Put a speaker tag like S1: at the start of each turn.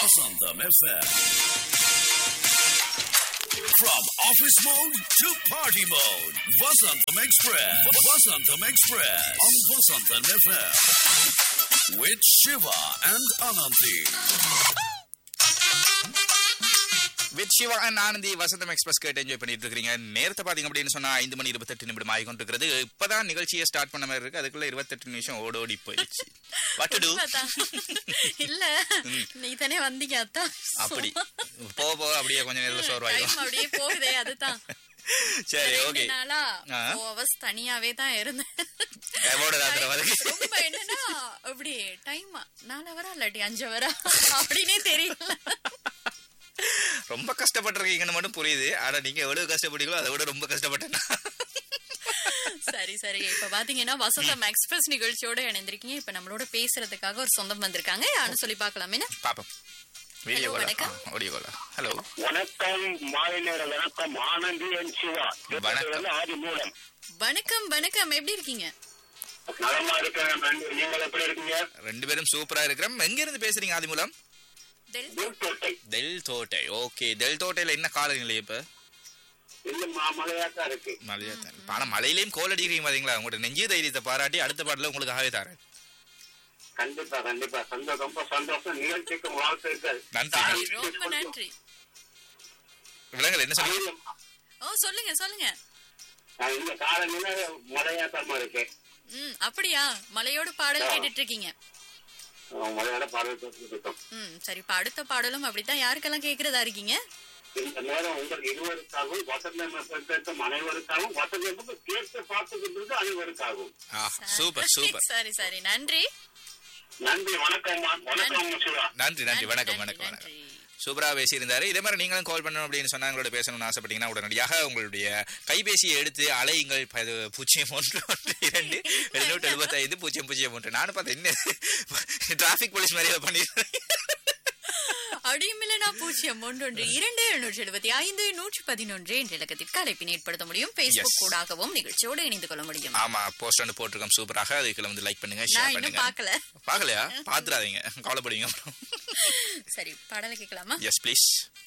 S1: Vasantham FM. From office mode to party mode, Vasantham Express. Vasantham Express on Vasantham FM with Shiva and Ananthi.
S2: With Shiva and Ananthi Vasantham express கேட்டு enjoy பண்ணிட்டு இருக்கீங்க நேரத்தை பாத்தீங்க அப்படின்னு சொன்னா ஐந்து மணி இருபத்தெட்டு நிமிடம் ஆகி கொண்டிருக்கிறது இப்பதான் நிகழ்ச்சியை ஸ்டார்ட் பண்ண மாதிரி இருக்கு அதுக்குள்ள இருபத்தெட்டு நிமிஷம் ஓடோடி போயிடுச்சு வாட் டு
S3: உண்மைதான். இல்ல நீ தானே வந்தீங்க அதான்
S2: அப்படி போக போக அப்படியே கொஞ்சம் நேரத்தில் சோர்வாயிடும்
S3: Time அப்படியே போகுதே அதுதான்
S2: சரி
S3: ரெண்டு
S2: ஓகே
S3: நாளா
S2: ஆ.
S3: four hours தனியாவே தான் இருந்தேன்
S2: எவ்வளோ ராத்திர வரைக்கும்
S3: ரொம்ப என்னன்னா அப்படி டைம் நாலு வரா இல்லாட்டி அஞ்சு வரா அப்படின்னே தெரியல
S2: ரொம்ப கஷ்டப்பட்டிருக்கீங்கன்னு மட்டும் புரியுது ஆனா நீங்க எவ்வளவு கஷ்டப்பட்டீங்களோ அதை விட ரொம்ப கஷ்டப்பட்டேன் நான்.
S3: சரி சரி இப்ப பாத்தீங்கன்னா வசந்தம் எக்ஸ்பிரஸ் நிகழ்ச்சியோட இணைந்திருக்கீங்க இப்ப நம்மளோட பேசுறதுக்காக ஒரு சொந்தம் வந்திருக்காங்க யாருன்னு சொல்லி பார்க்கலாம் என்ன
S2: பாப்போம் வீடியோ
S3: Hello,
S2: காலா
S3: வணக்கம்.
S2: ஆடியோ காலா ஹலோ
S4: வணக்கம் மாலை நேர வணக்கம் ஆனந்தி என் சிவா
S2: வணக்கம்.
S4: ஆதி மூலம்
S3: வணக்கம் வணக்கம் எப்படி இருக்கீங்க
S4: நலமா இருக்கிறேன் நன்றி. நீங்கள் எப்படி இருக்கீங்க
S2: ரெண்டு பேரும் சூப்பரா இருக்கிறோம் எங்க இருந்து பேசுறீங்க ஆதிமூலம்
S3: டெல்-
S4: புதுக்கோட்டை
S2: டெல் தோட்டை ஓகே டெல் தோட்டையில என்ன காலநிலை இப்ப
S4: இன்னும் மா- மழையா தான் இருக்கு
S2: மழையா தான் இருக்கு. ஆனா மழையிலயும் கோல் அடிக்கிறீங்க பாத்தீங்களா உங்களோட நெஞ்சு தைரியத்தை பாராட்டி அடுத்த பாடல உங்களுக்காகவே தரேன்
S4: கண்டிப்பா கண்டிப்பா சந்தோஷம் ரொம்ப சந்தோஷம் நிகழ்ச்சிக்கு வாழ்த்துக்கள்
S2: நன்றி, நன்றி.
S3: ரொம்ப நன்றி
S2: விலங்கல் என்ன சொன்னீங்க
S3: ஓ சொல்லுங்க சொல்லுங்க
S4: நான் இந்த காலநிலை மழையா தான் இருக்கு
S3: ம் அப்படியா மலையோட பாடல் கேட்டுட்டு இருக்கீங்க
S4: அஹ் மழையோட பாடல் இருக்கோம்
S3: ம் சரி இப்ப அடுத்த பாடலும் அப்படித்தான் யாருக்கெல்லாம் கேக்குறதா இருக்கீங்க
S4: இந்த நேரம் உங்கள் இருவருக்காகவும் வசந்தம் அனைவருக்காகவும் வசந்தம் கேட்டு பார்த்துக்கிட்டு இருக்கு அனைவருக்காகவும்
S2: ஆ, சூப்பர் சூப்பர்
S3: சரி சரி நன்றி
S4: நன்றி வணக்கம் மா- வணக்கம் சிவா
S2: நன்றி நன்றி வணக்கம் வணக்கம் வணக்கம்
S3: நன்றி
S2: சூப்பரா பேசியிருந்தாரு இதே மாதிரி நீங்களும் கால் பண்ணணும் அப்படின்னு சொன்னா எங்களோட பேசணும்னு ஆசைப்பட்டீங்கன்னா உடனடியாக உங்களுடைய கைபேசியை எடுத்து அலையுங்கள் பது பூஜ்ஜியம் ஒன்று ஒன்று இரண்டு எழுநூற்றி எழுபத்தைந்து பூஜ்ஜியம் பூஜ்ஜியம் ஒன்று நானும் பார்த்தேன் என்ன டிராபிக் போலீஸ் மாதிரியே பண்ணிடுறேன்
S3: அடிமில்லனா பூஜ்ஜியம் ஒன்றொன்று இரண்டு எழுநூற்றி எழுபத்தி ஐந்து நூற்றி பதினொன்று என்ற இலக்கத்திற்கு அழைப்பினை ஏற்படுத்த முடியும் பேஸ்புக் கூடாகவும் நிகழ்ச்சியோடு இணைந்து கொள்ள முடியும்
S2: ஆமா போஸ்ட் ஒன்று போட்டிருக்கோம் சூப்பராக அதுக்குள்ள வந்து லைக் பண்ணுங்க
S3: நான்
S2: ஷேர்
S3: இன்னும்
S2: பண்ணுங்க
S3: பார்க்கல
S2: பார்க்கலையா பாத்துறாதீங்க கவலைப்படுவீங்க அப்புறம்
S3: சரி பாடலை கேட்கலாமா
S2: எஸ் ப்ளீஸ்